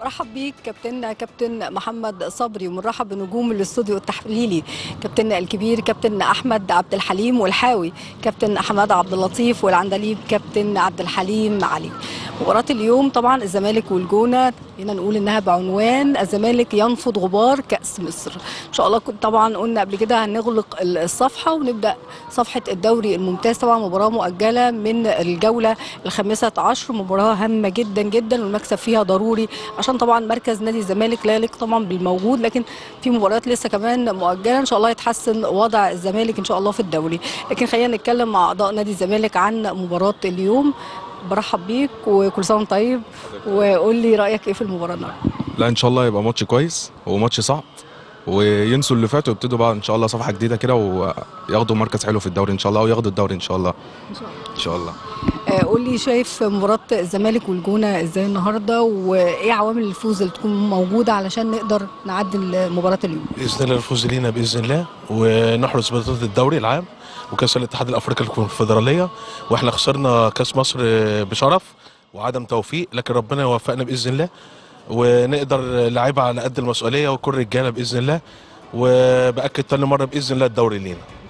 برحب بيك كابتن كابتن محمد صبري ومرحب بنجوم الاستوديو التحليلي كابتن الكبير كابتن احمد عبد الحليم والحاوي كابتن حماد عبد اللطيف والعندليب كابتن عبد الحليم علي مباراة اليوم طبعا الزمالك والجونة هنا نقول انها بعنوان الزمالك ينفض غبار كأس مصر ان شاء الله كنت طبعا قلنا قبل كده هنغلق الصفحة ونبدأ صفحة الدوري الممتاز طبعا مباراة مؤجلة من الجولة الخامسة عشر مباراة هامة جدا جدا والمكسب فيها ضروري عشان طبعا مركز نادي الزمالك لا يليق طبعا بالموجود لكن في مباريات لسه كمان مؤجلة ان شاء الله يتحسن وضع الزمالك ان شاء الله في الدوري لكن خلينا نتكلم مع اعضاء نادي الزمالك عن مباراة اليوم برحب بيك وكل سنه وانت طيب وقول لي رايك ايه في المباراه النهارده لا ان شاء الله يبقى ماتش كويس وماتش صعب وينسوا اللي فات ويبتدوا بقى ان شاء الله صفحه جديده كده وياخدوا مركز حلو في الدوري ان شاء الله وياخدوا الدوري ان شاء الله ان شاء الله ان شاء الله آه، قول لي شايف مباراه الزمالك والجونه ازاي النهارده وايه عوامل الفوز اللي تكون موجوده علشان نقدر نعدل مباراه اليوم باذن الله الفوز لينا باذن الله ونحرز بطوله الدوري العام وكاس الاتحاد الافريقي الكونفدراليه واحنا خسرنا كاس مصر بشرف وعدم توفيق لكن ربنا يوفقنا باذن الله ونقدر لعيبه على قد المسؤوليه وكل رجاله باذن الله وباكد تاني مره باذن الله الدوري لينا